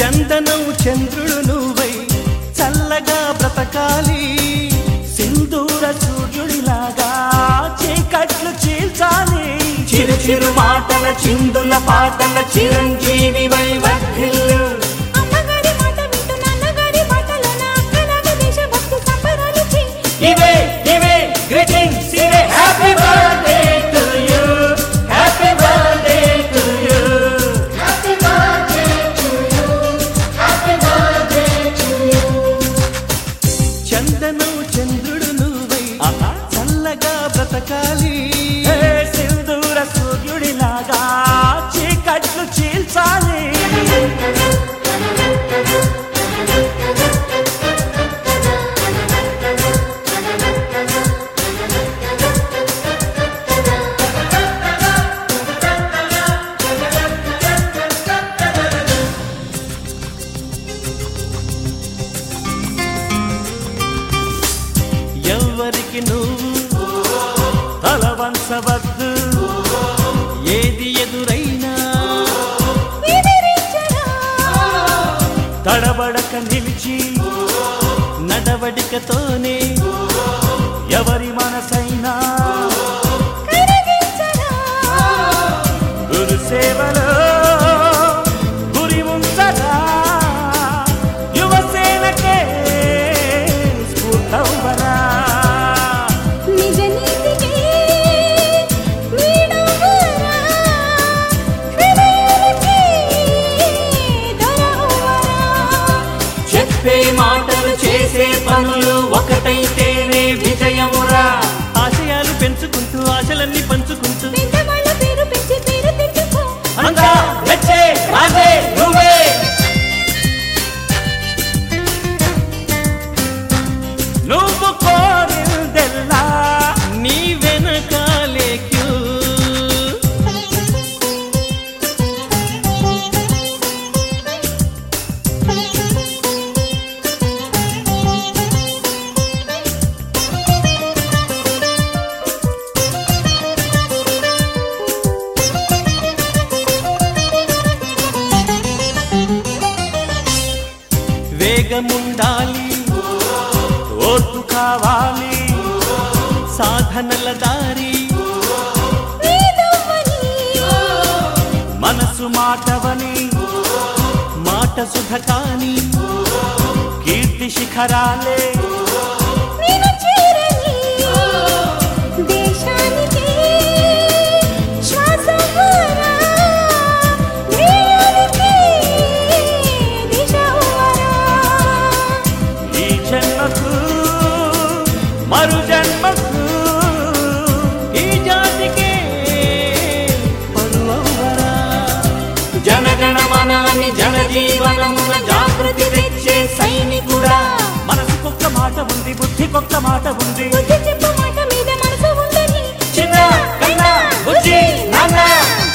చందనం చంద్రుడు నువ్వై చల్లగా బ్రతకాలి సింధూర సూర్యుడిలాగా చీకట్లు చీల్చాలి చిరు చిరు మాటల చిందుల పాటల చిరంజీవి వై వర్ధిల్లు అమ్మగారి మాట వింటూ నాన్నగారి మాటలోన అక్కలాగా దేశభక్తి సంబరాలు చెయ్యి. ఇవే ఇవే గ్రీటింగ్స్ ఇవే happy birthday to you happy birthday to you చందనం చంద్రుడు నువ్వై చల్లగా బ్రతకాలి సింధూర సూర్యుడిలాగా చీకట్లు చీల్చాలి ఎవరికి నువ్వు తల వంచవద్దు ఏది ఎదురైనా వివరించరా. తడబడక నిలిచి నడవడికతోనే ఎవరి మనసైనా కరిగించరా. గురు సేవలో గురి ఉంచరా యువసేనకే స్ఫూర్తవ్వరా నిజ నీతికే నీడవ్వరా. హృదయాలకే దొరవ్వరా. చెప్పే మాటలు చేసే పనులు ఒకటైతేనే విజయమురా ఆశయాలు పెంచుకుంటూ ఆశలన్నీ పంచుకుంటూ పెద్దవాళ్ళ పేరు పెంచి పేరు తెచ్చుకో అంతా వచ్చే రాజే నువ్వే నువ్వు కోరిందెల్లా నీ వెనకాలే క్యూ వేగముండాలి ఓర్పు కావాలి సాధనల దారి నీదవ్వని. మనసు మాటవని మాట సుధ కాని కీర్తి శిఖరాలే నేను చేరని. దేశానికి శ్వాసవ్వరా. ధ్యేయానికి దిశవ్వరా. ఈ జన్మకు మరు జన్మకు ఈ జాతికే పరువరా జనగణమనాన్ని జనజీవనమున జాగృతి తెచ్చే సైనికుడా మనసుకొక్క మాట ఉంది బుద్ధికొక్క మాట ఉంది బుద్ధి చెప్పు మాట మీద మనసు ఉందని చిన్న కన్నా బుజ్జి నాన్న